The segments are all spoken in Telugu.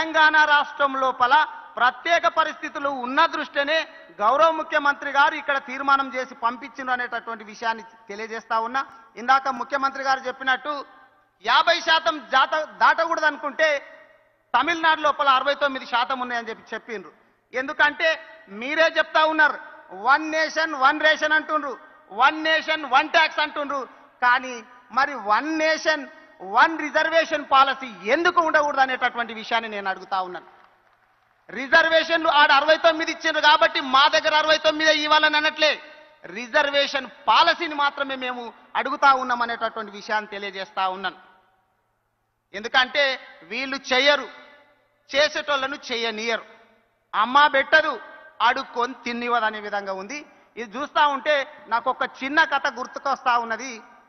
తెలంగాణ రాష్ట్రం లోపల ప్రత్యేక పరిస్థితులు ఉన్న దృష్ట్యానే గౌరవ ముఖ్యమంత్రి గారు ఇక్కడ తీర్మానం చేసి పంపించిండ్రు అనేటటువంటి విషయాన్ని తెలియజేస్తా ఉన్నా ఇందాక ముఖ్యమంత్రి గారు చెప్పినట్టు యాభై శాతం జాత దాటకూడదు అనుకుంటే తమిళనాడు లోపల అరవై తొమ్మిది శాతం ఉన్నాయని చెప్పి చెప్పిండ్రు ఎందుకంటే మీరే చెప్తా ఉన్నారు వన్ నేషన్ వన్ రేషన్ అంటుండ్రు వన్ నేషన్ వన్ ట్యాక్స్ అంటుండ్రు కానీ మరి one nation one reservation policy ఎందుకు ఉండకూడదు అనేటటువంటి విషయాన్ని నేను అడుగుతా ఉన్నాను రిజర్వేషన్లు ఆడ అరవై తొమ్మిది ఇచ్చిండ్రు కాబట్టి మా దగ్గర అరవై తొమ్మిది ఇవ్వాలని అనట్లే రిజర్వేషన్ పాలసీని మాత్రమే మేము అడుగుతా ఉన్నాం అనేటటువంటి విషయాన్ని తెలియజేస్తా ఉన్నాను ఎందుకంటే వీళ్ళు చెయ్యరు చేసేటోళ్ళను చెయ్యనీయరు అమ్మ పెట్టదు అడుక్కొని తిన్నివ్వదు అనే విధంగా ఉంది ఇది చూస్తా ఉంటే నాకు ఒక చిన్న కథ గుర్తుకొస్తా ఉన్నది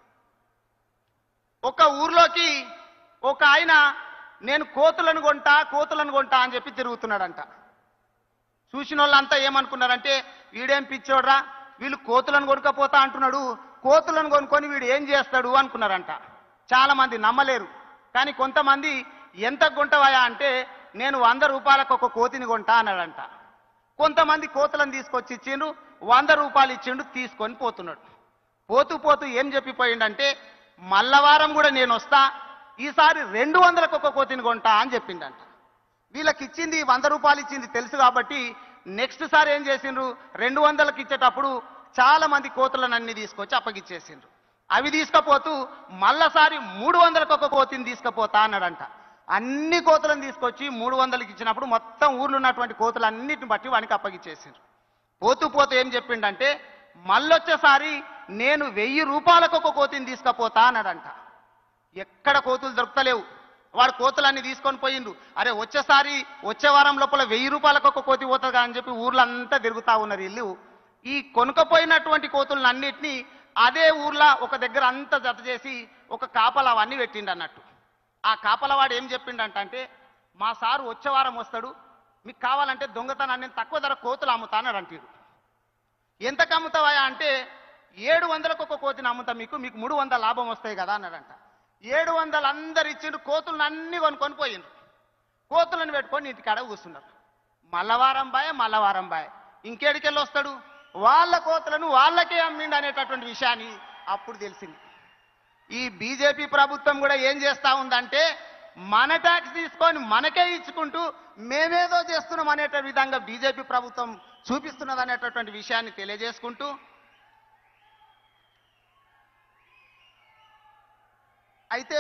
ఒక ఊర్లోకి ఒక ఆయన నేను కోతులను కొంటా కోతులను కొంటా అని చెప్పి తిరుగుతున్నాడంట చూసిన వాళ్ళంతా ఏమనుకున్నారంటే వీడేం పిచ్చోడ్రా వీళ్ళు కోతులను కొనుక్కపోతా అంటున్నాడు కోతులను కొనుక్కొని వీడు ఏం చేస్తాడు అనుకున్నారంట చాలా మంది నమ్మలేరు కానీ కొంతమంది ఎంత కొంటవాయా అంటే నేను వంద రూపాయలకు ఒక కోతిని కొంటా అన్నాడంట కొంతమంది కోతులను తీసుకొచ్చి ఇచ్చిండు వంద రూపాయలు ఇచ్చిండు తీసుకొని పోతున్నాడు పోతూ పోతూ ఏం చెప్పిపోయిండంటే మల్లవారం కూడా నేను వస్తా ఈసారి రెండు వందలకు ఒక కోతిని కొంటా అని చెప్పిండంట వీళ్ళకి ఇచ్చింది వంద రూపాయలు ఇచ్చింది తెలుసు కాబట్టి నెక్స్ట్ సారి ఏం చేసిండ్రు రెండు వందలకి ఇచ్చేటప్పుడు చాలా మంది కోతులను అన్ని తీసుకొచ్చి అప్పగిచ్చేసిండ్రు అవి తీసుకపోతూ మళ్ళసారి మూడు వందలకు ఒక కోతిని తీసుకుపోతా అన్నాడంట అన్ని కోతులను తీసుకొచ్చి మూడు వందలకి ఇచ్చినప్పుడు మొత్తం ఊర్లో ఉన్నటువంటి కోతులు అన్నిటిని బట్టి వానికి అప్పగిచ్చేసిండ్రు పోతూ పోతూ ఏం చెప్పిండంటే మళ్ళొచ్చేసారి నేను వెయ్యి రూపాయలకు ఒక కోతిని తీసుకుపోతా అన్నాడంట ఎక్కడ కోతులు దొరుకుతలేవు వాడు కోతులన్నీ తీసుకొని పోయిండు అరే వచ్చేసారి వచ్చే వారం లోపల వెయ్యి రూపాయలకు ఒక కోతి పోతుంది అని చెప్పి ఊర్లో అంతా తిరుగుతా ఉన్నారు ఇల్లు ఈ కొనుకపోయినటువంటి కోతులను అన్నిటినీ అదే ఊర్లో ఒక దగ్గర అంతా జత చేసి ఒక కాపలా అవన్నీ పెట్టిండు అన్నట్టు ఆ కాపలవాడు ఏం చెప్పిండంట అంటే మా సారు వచ్చే వారం వస్తాడు మీకు కావాలంటే దొంగతనాన్ని నేను తక్కువ ధర కోతులు అమ్ముతా అన్నాడు అంటాడు ఎంతకు అమ్ముతావా అంటే ఏడు వందలకు ఒక కోతిని అమ్ముతా మీకు మీకు మూడు వందల లాభం వస్తాయి కదా అన్నాడంట ఏడు వందలు అందరు ఇచ్చిండు కోతులను అన్ని కొనుక్కొని పోయిండ్రు కోతులను పెట్టుకొని ఇంటికాడ కూర్చున్నారు మల్లవారం బాయ్ మల్లవారం బాయ్ ఇంకేడికెళ్ళి వస్తాడు వాళ్ళ కోతులను వాళ్ళకే అమ్మిండు అనేటటువంటి విషయాన్ని అప్పుడు తెలిసింది ఈ బీజేపీ ప్రభుత్వం కూడా ఏం చేస్తా ఉందంటే మన ట్యాక్స్ తీసుకొని మనకే ఇచ్చుకుంటూ మేమేదో చేస్తున్నాం అనేట విధంగా బీజేపీ ప్రభుత్వం చూపిస్తున్నది అనేటటువంటి విషయాన్ని తెలియజేసుకుంటూ అయితే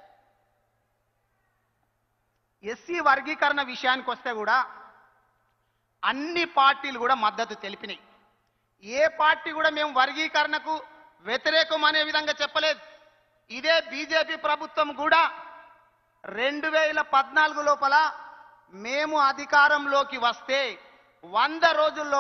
ఎస్సీ వర్గీకరణ విషయానికి వస్తే కూడా అన్ని పార్టీలు కూడా మద్దతు తెలిపినాయి ఏ పార్టీ కూడా మేము వర్గీకరణకు వ్యతిరేకం అనే విధంగా చెప్పలేదు ఇదే బీజేపీ ప్రభుత్వం కూడా రెండు వేల పద్నాలుగు లోపల మేము అధికారంలోకి వస్తే వంద రోజుల్లో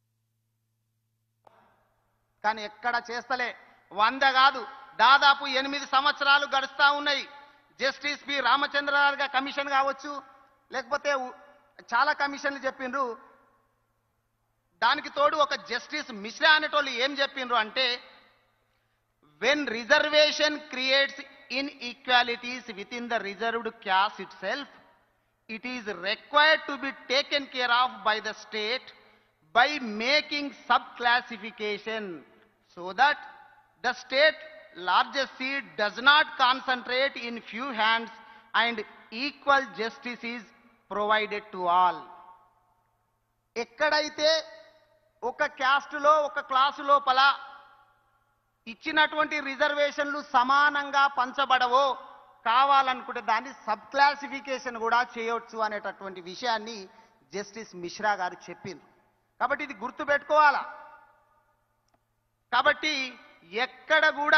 కానీ ఎక్కడ చేస్తలే వంద కాదు దాదాపు ఎనిమిది సంవత్సరాలు గడుస్తా ఉన్నాయి జస్టిస్ పి రామచంద్రరావు కమిషన్ కావచ్చు లేకపోతే ఉ- చాలా కమిషన్లు చెప్పిండ్రు దానికి తోడు ఒక జస్టిస్ మిశ్రా అనేటోళ్ళు ఏం చెప్పిండ్రు అంటే when reservation creates inequalities within the reserved caste itself, it is required to be taken care of by the state by making subclassification so that the state largest seat does not concentrate in few hands and equal justice is provided to all. ఎక్కడైతే ఒక క్యాస్టులో ఒక క్లాసు లోపల ఇచ్చినటువంటి రిజర్వేషన్లు సమానంగా పంచబడవో కావాలనుకుంటే దాన్ని సబ్ క్లాసిఫికేషన్ కూడా చేయొచ్చు అనేటటువంటి విషయాన్ని జస్టిస్ మిశ్రా గారు చెప్పింది కాబట్టి ఇది గుర్తుపెట్టుకోవాలా కాబట్టి ఎక్కడ కూడా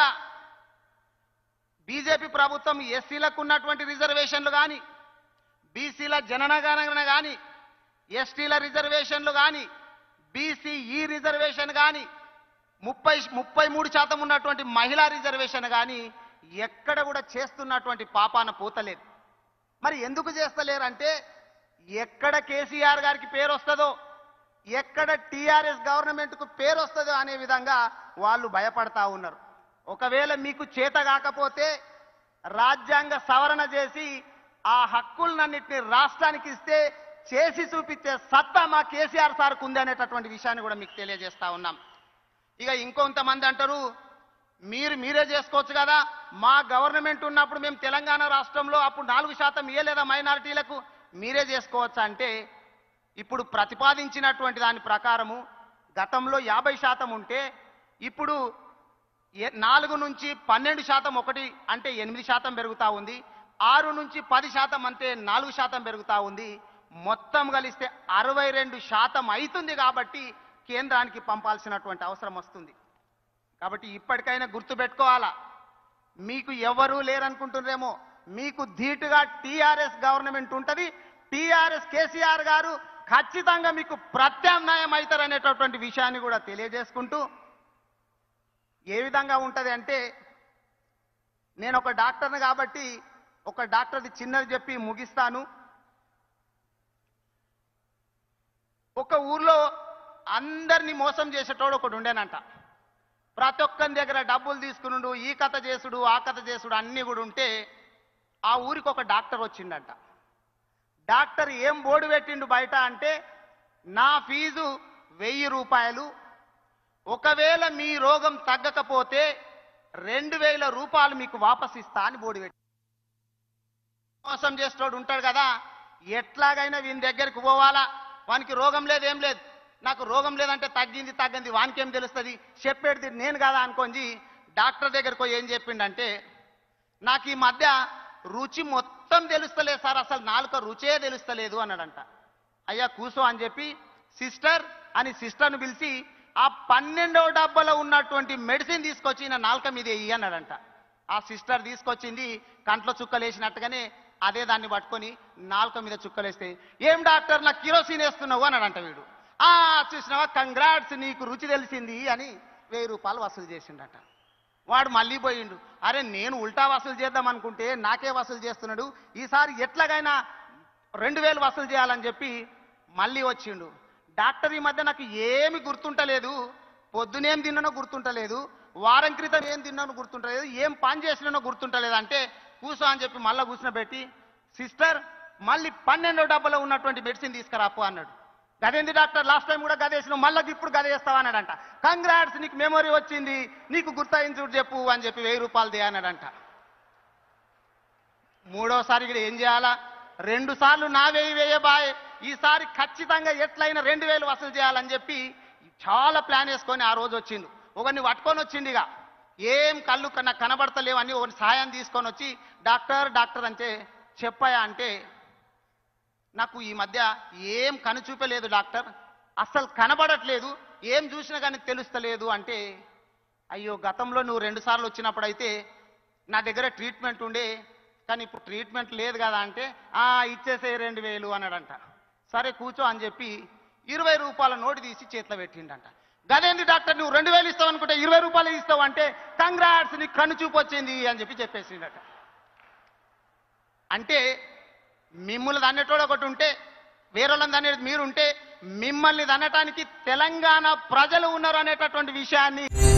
బీజేపీ ప్రభుత్వం ఎస్సీలకు ఉన్నటువంటి రిజర్వేషన్లు కానీ బీసీల జననగణన కానీ ఎస్టీల రిజర్వేషన్లు కానీ బీసీఈ రిజర్వేషన్ కానీ ముప్పై ముప్పై మూడు శాతం ఉన్నటువంటి మహిళా రిజర్వేషన్ కానీ ఎక్కడ కూడా చేస్తున్నటువంటి పాపాన పోతలేదు మరి ఎందుకు చేస్తలేరంటే ఎక్కడ కేసీఆర్ గారికి పేరు వస్తుందో ఎక్కడ టీఆర్ఎస్ గవర్నమెంట్కు పేరు వస్తుందో అనే విధంగా వాళ్ళు భయపడతా ఉన్నారు ఒకవేళ మీకు చేత కాకపోతే రాజ్యాంగ సవరణ చేసి ఆ హక్కులన్నింటినీ రాష్ట్రానికి ఇస్తే చేసి చూపించే సత్తా మా కేసీఆర్ సార్కు ఉంది అనేటటువంటి విషయాన్ని కూడా మీకు తెలియజేస్తా ఉన్నాం ఇక ఇంకొంతమంది అంటారు మీరు మీరే చేసుకోవచ్చు కదా మా గవర్నమెంట్ ఉన్నప్పుడు మేము తెలంగాణ రాష్ట్రంలో అప్పుడు నాలుగు శాతం ఇయ్యలేదా మైనారిటీలకు మీరే చేసుకోవచ్చా అంటే ఇప్పుడు ప్రతిపాదించినటువంటి దాని ప్రకారము గతంలో యాభై శాతం ఉంటే ఇప్పుడు ఏ- నాలుగు నుంచి పన్నెండు శాతం ఒకటి అంటే ఎనిమిది శాతం పెరుగుతా ఉంది ఆరు నుంచి పది శాతం అంటే నాలుగు శాతం పెరుగుతా ఉంది మొత్తం కలిస్తే అరవై రెండు శాతం అవుతుంది కాబట్టి కేంద్రానికి పంపాల్సినటువంటి అవసరం వస్తుంది కాబట్టి ఇప్పటికైనా గుర్తుపెట్టుకోవాలా మీకు ఎవరూ లేరనుకుంటున్నారేమో మీకు ధీటుగా టీఆర్ఎస్ గవర్నమెంట్ ఉంటుంది టీఆర్ఎస్ కేసీఆర్ గారు ఖచ్చితంగా మీకు ప్రత్యామ్నాయం అవుతారనేటటువంటి విషయాన్ని కూడా తెలియజేసుకుంటూ ఏ విధంగా ఉంటుంది అంటే నేను ఒక డాక్టర్ని కాబట్టి ఒక డాక్టర్ది చిన్నది చెప్పి ముగిస్తాను ఒక ఊర్లో అందరినీ మోసం చేసేటోడు ఒకడు ఉండేనంట ప్రతి ఒక్కరి దగ్గర డబ్బులు తీసుకునుడు ఈ కథ చేసుడు ఆ కథ చేసుడు అన్నీ కూడా ఉంటే ఆ ఊరికి ఒక డాక్టర్ వచ్చిండంట డాక్టర్ ఏం బోర్డు పెట్టిండు బయట అంటే నా ఫీజు వెయ్యి రూపాయలు ఒకవేళ మీ రోగం తగ్గకపోతే రెండు వేల రూపాయలు మీకు వాపస్ ఇస్తా అని బోర్డు పెట్టి మోసం చేసేటోడు ఉంటాడు కదా ఎట్లాగైనా వీని దగ్గరికి పోవాలా వానికి రోగం లేదు ఏం లేదు నాకు రోగం లేదంటే తగ్గింది తగ్గింది వానికి ఏం తెలుస్తుంది చెప్పేది నేను కదా అనుకోండి డాక్టర్ దగ్గరికి పోయి ఏం చెప్పిండంటే నాకు ఈ మధ్య రుచి మొత్తం తెలుస్తలేదు సార్ అసలు నాలుక రుచే తెలుస్తలేదు అన్నాడంట అయ్యా కూసో అని చెప్పి సిస్టర్ అని సిస్టర్ను పిలిచి ఆ పన్నెండవ డబ్బాలో ఉన్నటువంటి మెడిసిన్ తీసుకొచ్చి నా నాలుక మీద వెయ్యి అన్నాడంట ఆ సిస్టర్ తీసుకొచ్చింది కంట్లో చుక్కలేసినట్టుగానే అదే దాన్ని పట్టుకొని నాలుక మీద చుక్కలేస్తే ఏం డాక్టర్ నాకు కిరోసిన్ వేస్తున్నావు అన్నాడంట వీడు ఆ చూసినావా కంగ్రాట్స్ నీకు రుచి తెలిసింది అని వెయ్యి రూపాయలు వసూలు చేసిండట వాడు మళ్ళీ పోయిండు అరే నేను ఉల్టా వసూలు చేద్దాం అనుకుంటే నాకే వసూలు చేస్తున్నాడు ఈసారి ఎట్లాగైనా రెండు వేలు వసూలు చేయాలని చెప్పి మళ్ళీ వచ్చిండు డాక్టర్ ఈ మధ్య నాకు ఏమి గుర్తుంటలేదు పొద్దునేం తిన్నానో గుర్తుంటలేదు వారం క్రితం ఏం తిన్నానో గుర్తుంటలేదు ఏం పని చేసినానో గుర్తుంటలేదు అంటే కూసో అని చెప్పి మళ్ళీ కూర్చునబెట్టి సిస్టర్ మళ్ళీ పన్నెండో డబ్బాలో ఉన్నటువంటి మెడిసిన్ తీసుకురాపు అన్నాడు గదేంది డాక్టర్ లాస్ట్ టైం కూడా గదేసినావు మళ్ళీ ఇప్పుడు గదేస్తావా అన్నాడంట కంగ్రాట్స్ నీకు మెమొరీ వచ్చింది నీకు గుర్తాయించుడు చెప్పు అని చెప్పి వెయ్యి రూపాయలు దే అన్నాడంట మూడోసారి ఇక్కడ ఏం చేయాలా రెండు సార్లు నా వెయ్యి వేయ బాయ్ ఈసారి ఖచ్చితంగా ఎట్లయినా రెండు వేలు వసూలు చేయాలని చెప్పి చాలా ప్లాన్ వేసుకొని ఆ రోజు వచ్చిండు ఒకరిని పట్టుకొని వచ్చిండు ఇక ఏం కళ్ళు కన్నా కనబడతలేవు అని ఒకరిని సాయం తీసుకొని వచ్చి డాక్టర్ డాక్టర్ అంటే చెప్పాయా అంటే నాకు ఈ మధ్య ఏం కనుచూపలేదు డాక్టర్ అస్సలు కనబడట్లేదు ఏం చూసినా కానీ తెలుస్తలేదు అంటే అయ్యో గతంలో నువ్వు రెండు సార్లు వచ్చినప్పుడు అయితే నా దగ్గర ట్రీట్మెంట్ ఉండే కానీ ఇప్పుడు ట్రీట్మెంట్ లేదు కదా అంటే ఆ ఇచ్చేసే రెండు వేలు అన్నాడంట సరే కూర్చో అని చెప్పి ఇరవై రూపాయల నోటు తీసి చేతిలో పెట్టిండంట గదేంది డాక్టర్ నువ్వు రెండు వేలు ఇస్తావు అనుకుంటే ఇరవై రూపాయలు ఇస్తావు అంటే కంగ్రాట్స్ నీకు కన్ను చూపు వచ్చింది అని చెప్పి చెప్పేసిండట అంటే మిమ్మల్ని దన్నటోడు ఒకటి ఉంటే వేరేళ్ళని దన్నేది మీరుంటే మిమ్మల్ని దన్నటానికి తెలంగాణ ప్రజలు ఉన్నారు అనేటటువంటి విషయాన్ని